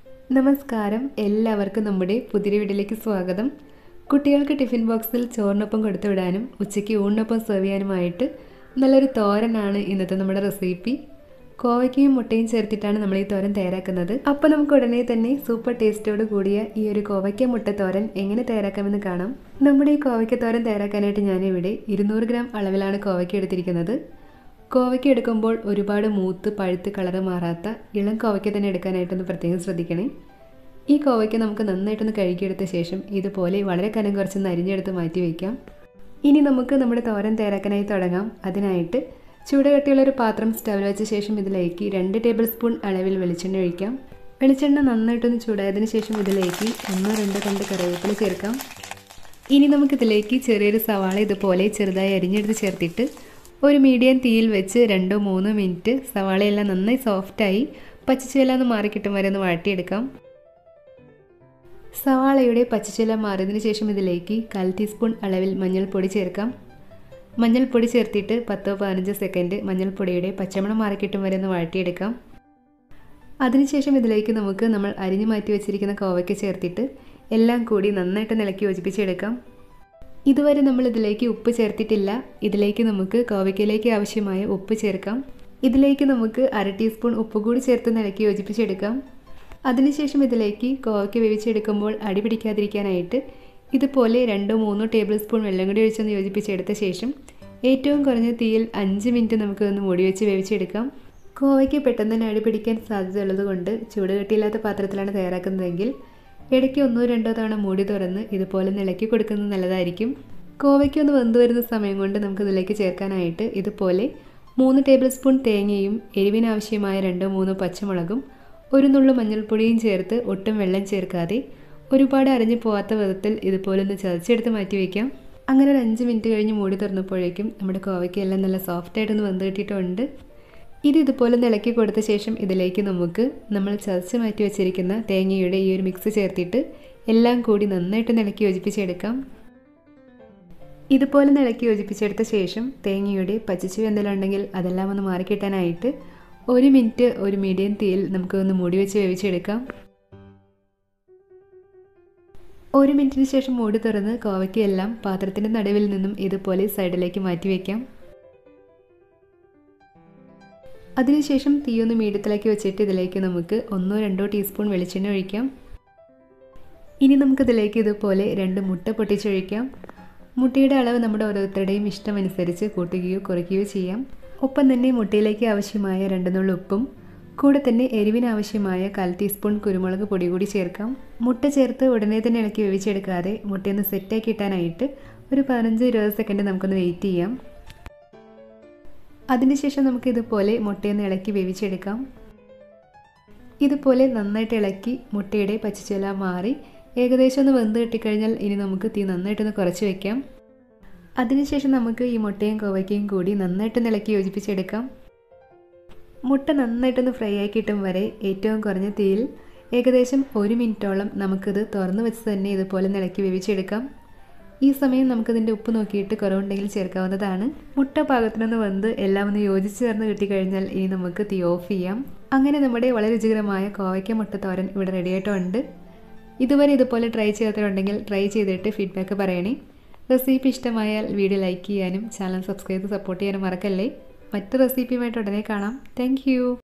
നമസ്കാരം എല്ലാവർക്കും നമ്മുടെ പുതിയ വീഡിയോയിലേക്ക് സ്വാഗതം കുട്ടികൾക്ക് ടിഫിൻ ബോക്സിൽ ചോറിനൊപ്പം കൊടുത്തു വിടാനും ഉച്ചയ്ക്ക് ഊണിനൊപ്പം സെർവ് ചെയ്യാനുമായിട്ട് നല്ലൊരു തോരനാണ് ഇന്നത്തെ നമ്മുടെ റെസിപ്പി കോവയ്ക്കയും മുട്ടയും ചേർത്തിട്ടാണ് നമ്മൾ ഈ തോരൻ തയ്യാറാക്കുന്നത് അപ്പോൾ നമുക്ക് ഉടനെ തന്നെ സൂപ്പർ ടേസ്റ്റോട് കൂടിയ ഈ ഒരു കോവയ്ക്ക മുട്ട തോരൻ എങ്ങനെ തയ്യാറാക്കാമെന്ന് കാണാം നമ്മുടെ ഈ കോവയ്ക്ക തോരൻ തയ്യാറാക്കാനായിട്ട് ഞാനിവിടെ ഇരുന്നൂറ് ഗ്രാം അളവിലാണ് കോവയ്ക്ക എടുത്തിരിക്കുന്നത് കോവയ്ക്ക എടുക്കുമ്പോൾ ഒരുപാട് മൂത്ത് പഴുത്ത് കളറ് മാറാത്ത ഇളം കോവയ്ക്ക തന്നെ എടുക്കാനായിട്ടൊന്ന് പ്രത്യേകം ശ്രദ്ധിക്കണേ ഈ കോവയ്ക്ക നമുക്ക് നന്നായിട്ടൊന്ന് കഴുകിയെടുത്ത ശേഷം ഇതുപോലെ വളരെ കനം കുറച്ചൊന്ന് അരിഞ്ഞെടുത്ത് മാറ്റി വയ്ക്കാം ഇനി നമുക്ക് നമ്മുടെ തോരൻ തയ്യാറാക്കാനായി തുടങ്ങാം അതിനായിട്ട് ചൂടുകട്ടിയുള്ളൊരു പാത്രം സ്റ്റവിൽ വെച്ച ശേഷം ഇതിലേക്ക് രണ്ട് ടേബിൾ സ്പൂൺ അളവിൽ വെളിച്ചെണ്ണ ഒഴിക്കാം വെളിച്ചെണ്ണ നന്നായിട്ടൊന്ന് ചൂടായതിനു ശേഷം ഇതിലേക്ക് ഒന്നോ രണ്ടോ രണ്ട് കറിവേപ്പില ചേർക്കാം ഇനി നമുക്കിതിലേക്ക് ചെറിയൊരു സവാള ഇതുപോലെ ചെറുതായി അരിഞ്ഞെടുത്ത് ചേർത്തിട്ട് ഒരു മീഡിയം തീയിൽ വെച്ച് രണ്ടോ മൂന്നോ മിനിറ്റ് സവാളയെല്ലാം നന്നായി സോഫ്റ്റായി പച്ചച്ചുവല ഒന്ന് മാറി കിട്ടും വരെ ഒന്ന് വഴട്ടിയെടുക്കാം സവാളയുടെ പച്ചച്ചുവല മാറിയതിന് ശേഷം ഇതിലേക്ക് കാൽ ടീസ്പൂൺ അളവിൽ മഞ്ഞൾപ്പൊടി ചേർക്കാം മഞ്ഞൾപ്പൊടി ചേർത്തിട്ട് പത്തോ പതിനഞ്ചോ സെക്കൻഡ് മഞ്ഞൾപ്പൊടിയുടെ പച്ചമണം മാറി കിട്ടും വരെ ഒന്ന് വഴട്ടിയെടുക്കാം അതിനുശേഷം ഇതിലേക്ക് നമുക്ക് നമ്മൾ അരിഞ്ഞു മാറ്റി വെച്ചിരിക്കുന്ന കോവയ്ക്ക ചേർത്തിട്ട് എല്ലാം കൂടി നന്നായിട്ട് നിലക്കി യോജിപ്പിച്ചെടുക്കാം ഇതുവരെ നമ്മൾ ഇതിലേക്ക് ഉപ്പ് ചേർത്തിട്ടില്ല ഇതിലേക്ക് നമുക്ക് കോവയ്ക്കയിലേക്ക് ആവശ്യമായ ഉപ്പ് ചേർക്കാം ഇതിലേക്ക് നമുക്ക് അര ടീസ്പൂൺ ഉപ്പ് കൂടി ചേർത്ത് നിലക്കി യോജിപ്പിച്ചെടുക്കാം അതിനുശേഷം ഇതിലേക്ക് കോവയ്ക്ക വേവിച്ചെടുക്കുമ്പോൾ അടി പിടിക്കാതിരിക്കാനായിട്ട് ഇതുപോലെ രണ്ടോ മൂന്നോ ടേബിൾ സ്പൂൺ വെള്ളം കൂടി ഒഴിച്ചൊന്ന് യോജിപ്പിച്ചെടുത്ത ശേഷം ഏറ്റവും കുറഞ്ഞ തീയിൽ അഞ്ച് മിനിറ്റ് നമുക്ക് ഒന്ന് മൂടി വെച്ച് വേവിച്ചെടുക്കാം കോവയ്ക്ക് പെട്ടെന്ന് തന്നെ അടി പിടിക്കാൻ സാധ്യതയുള്ളത് കൊണ്ട് ചൂട് കെട്ടിയില്ലാത്ത പാത്രത്തിലാണ് തയ്യാറാക്കുന്നതെങ്കിൽ ഇടയ്ക്ക് ഒന്നോ രണ്ടോ തവണ മൂടി തുറന്ന് ഇതുപോലെ നിലക്കി കൊടുക്കുന്നത് നല്ലതായിരിക്കും കോവയ്ക്ക് ഒന്ന് വെന്ത് വരുന്ന സമയം കൊണ്ട് നമുക്ക് ഇതിലേക്ക് ചേർക്കാനായിട്ട് ഇതുപോലെ മൂന്ന് ടേബിൾ സ്പൂൺ തേങ്ങയും എരിവിനാവശ്യമായ രണ്ടോ മൂന്നോ പച്ചമുളകും ഒരു നുള്ളു മഞ്ഞൾപ്പൊടിയും ചേർത്ത് ഒട്ടും വെള്ളം ചേർക്കാതെ ഒരുപാട് അരഞ്ഞു പോകാത്ത വിധത്തിൽ ഇതുപോലെ ഒന്ന് ചതച്ചെടുത്ത് മാറ്റി വയ്ക്കാം അങ്ങനെ ഒരു അഞ്ച് മിനിറ്റ് കഴിഞ്ഞ് മൂടി തുറന്നപ്പോഴേക്കും നമ്മുടെ കോവയ്ക്കെല്ലാം നല്ല സോഫ്റ്റായിട്ടൊന്ന് വെന്ത് കിട്ടിയിട്ടുണ്ട് ഇത് ഇതുപോലെ നിലക്കി കൊടുത്ത ശേഷം ഇതിലേക്ക് നമുക്ക് നമ്മൾ ചതച്ച് മാറ്റി വെച്ചിരിക്കുന്ന തേങ്ങയുടെ ഈ ഒരു മിക്സ് ചേർത്തിട്ട് എല്ലാം കൂടി നന്നായിട്ട് നിലക്കി യോജിപ്പിച്ചെടുക്കാം ഇതുപോലെ നിലക്കി യോജിപ്പിച്ചെടുത്ത ശേഷം തേങ്ങയുടെ പച്ചിച്ചു എന്തെങ്കിലും ഉണ്ടെങ്കിൽ അതെല്ലാം ഒന്ന് മാറിക്കിട്ടാനായിട്ട് ഒരു മിനിറ്റ് ഒരു മീഡിയം തീയിൽ നമുക്ക് ഒന്ന് മൂടി വെച്ച് വേവിച്ചെടുക്കാം ഒരു മിനിറ്റിന് ശേഷം മൂടി തുറന്ന് കോവയ്ക്കെല്ലാം പാത്രത്തിൻ്റെ നടുവിൽ നിന്നും ഇതുപോലെ സൈഡിലേക്ക് മാറ്റി വയ്ക്കാം അതിനുശേഷം തീയൊന്ന് മീഡിയത്തിലാക്കി വെച്ചിട്ട് ഇതിലേക്ക് നമുക്ക് ഒന്നോ രണ്ടോ ടീസ്പൂൺ വെളിച്ചെണ്ണ ഒഴിക്കാം ഇനി നമുക്കിതിലേക്ക് ഇതുപോലെ രണ്ട് മുട്ട പൊട്ടിച്ചൊഴിക്കാം മുട്ടയുടെ അളവ് നമ്മുടെ ഓരോരുത്തരുടെയും ഇഷ്ടമനുസരിച്ച് കൂട്ടുകയോ കുറയ്ക്കുകയോ ചെയ്യാം ഒപ്പം തന്നെ മുട്ടയിലേക്ക് ആവശ്യമായ രണ്ട് നുള്ളു ഉപ്പും കൂടെ തന്നെ എരിവിനാവശ്യമായ കാൽ ടീസ്പൂൺ കുരുമുളക് പൊടി കൂടി ചേർക്കാം മുട്ട ചേർത്ത് ഉടനെ തന്നെ ഇളക്കി വേവിച്ചെടുക്കാതെ മുട്ടയൊന്ന് സെറ്റാക്കി ഇട്ടാനായിട്ട് ഒരു പതിനഞ്ച് ഇരുപത് സെക്കൻഡ് നമുക്കൊന്ന് വെയിറ്റ് ചെയ്യാം അതിനുശേഷം നമുക്ക് ഇതുപോലെ മുട്ടയൊന്ന് ഇളക്കി വേവിച്ചെടുക്കാം ഇതുപോലെ നന്നായിട്ട് ഇളക്കി മുട്ടയുടെ പച്ചച്ചുല മാറി ഏകദേശം ഒന്ന് വെന്ത് കിട്ടിക്കഴിഞ്ഞാൽ ഇനി നമുക്ക് തീ നന്നായിട്ടൊന്ന് കുറച്ച് വെക്കാം അതിനുശേഷം നമുക്ക് ഈ മുട്ടയും കോവയ്ക്കയും കൂടി നന്നായിട്ട് ഇളക്കി യോജിപ്പിച്ചെടുക്കാം മുട്ട നന്നായിട്ടൊന്ന് ഫ്രൈ ആയി കിട്ടും വരെ ഏറ്റവും കുറഞ്ഞ തീയിൽ ഏകദേശം ഒരു മിനിറ്റോളം നമുക്കിത് തുറന്നു വെച്ച് തന്നെ ഇതുപോലെ ഇളക്കി വേവിച്ചെടുക്കാം ഈ സമയം നമുക്കിതിൻ്റെ ഉപ്പ് നോക്കിയിട്ട് കുറവുണ്ടെങ്കിൽ ചേർക്കാവുന്നതാണ് മുട്ട പാകത്തിനൊന്ന് വെന്ത് എല്ലാം ഒന്ന് യോജിച്ച് ചേർന്ന് കിട്ടിക്കഴിഞ്ഞാൽ ഇനി നമുക്ക് തീ ഓഫ് ചെയ്യാം അങ്ങനെ നമ്മുടെ വളരെ രുചികരമായ കോവയ്ക്ക മുട്ട തോരൻ ഇവിടെ റെഡിയായിട്ടുണ്ട് ഇതുവരെ ഇതുപോലെ ട്രൈ ചെയ്തിട്ടുണ്ടെങ്കിൽ ട്രൈ ചെയ്തിട്ട് ഫീഡ്ബാക്ക് പറയണേ റെസിപ്പി ഇഷ്ടമായാൽ വീഡിയോ ലൈക്ക് ചെയ്യാനും ചാനൽ സബ്സ്ക്രൈബ് സപ്പോർട്ട് ചെയ്യാനും മറക്കല്ലേ മറ്റു റെസിപ്പിയുമായിട്ട് ഉടനെ കാണാം താങ്ക്